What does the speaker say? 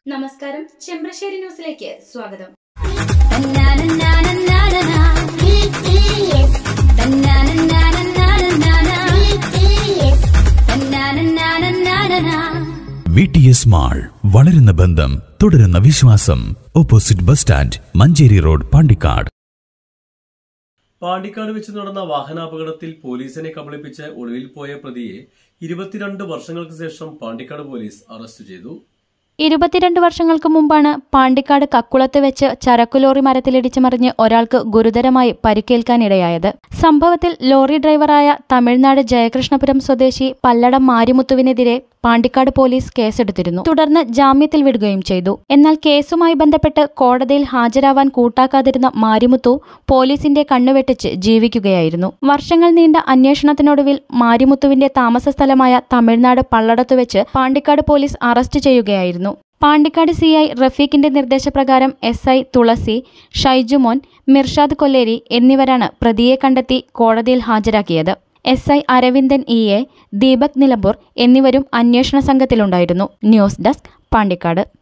നമസ്കാരം ചെമ്പ്രശ്ശേരി ന്യൂസിലേക്ക് സ്വാഗതം വി ടി എസ് മാൾ വളരുന്ന ബന്ധം തുടരുന്ന വിശ്വാസം opposite bus stand Manjeri road Pandikkad Pandikkad വെച്ച് നടന്ന വാഹനാപകടത്തിൽ പോലീസിനെ കബളിപ്പിച്ച് ഒളിവിൽ പോയ പ്രതിയെ ഇരുപത്തിരണ്ട് വർഷങ്ങൾക്ക് ശേഷം പാണ്ടിക്കാട് പോലീസ് അറസ്റ്റ് ചെയ്തു ഇരുപത്തിരണ്ട് വർഷങ്ങൾക്ക് മുമ്പാണ് പാണ്ടിക്കാട് കക്കുളത്ത് വെച്ച് ചരക്കുലോറി മരത്തിലിടിച്ച് മറിഞ്ഞ് ഒരാൾക്ക് ഗുരുതരമായി പരിക്കേൽക്കാനിടയായത് സംഭവത്തിൽ ലോറി ഡ്രൈവറായ തമിഴ്നാട് ജയകൃഷ്ണപുരം സ്വദേശി പല്ലടം മാരിമുത്തുവിനെതിരെ പാണ്ടിക്കാട് പോലീസ് കേസെടുത്തിരുന്നു തുടർന്ന് ജാമ്യത്തിൽ വിടുകയും ചെയ്തു എന്നാൽ കേസുമായി ബന്ധപ്പെട്ട് കോടതിയിൽ ഹാജരാവാൻ കൂട്ടാക്കാതിരുന്ന മാരിമുത്തു പോലീസിന്റെ കണ്ണുവെട്ടിച്ച് ജീവിക്കുകയായിരുന്നു വർഷങ്ങൾ നീണ്ട അന്വേഷണത്തിനൊടുവിൽ മാരിമുത്തുവിന്റെ താമസ സ്ഥലമായ തമിഴ്നാട് പള്ളടത്തു വെച്ച് പാണ്ടിക്കാട് പോലീസ് അറസ്റ്റ് ചെയ്യുകയായിരുന്നു പാണ്ടിക്കാട് സി ഐ റഫീഖിന്റെ നിർദ്ദേശപ്രകാരം എസ് ഐ തുളസി ഷൈജുമോൻ മിർഷാദ് കൊല്ലേരി എന്നിവരാണ് പ്രതിയെ കണ്ടെത്തി കോടതിയിൽ ഹാജരാക്കിയത് S I Aravindan E A Deepak Nilambur എന്നിവരും അന്വേഷണ സംഘത്തിലുണ്ടായിരുന്നു ന്യൂസ് ഡെസ്ക് പാണ്ടിക്കാട്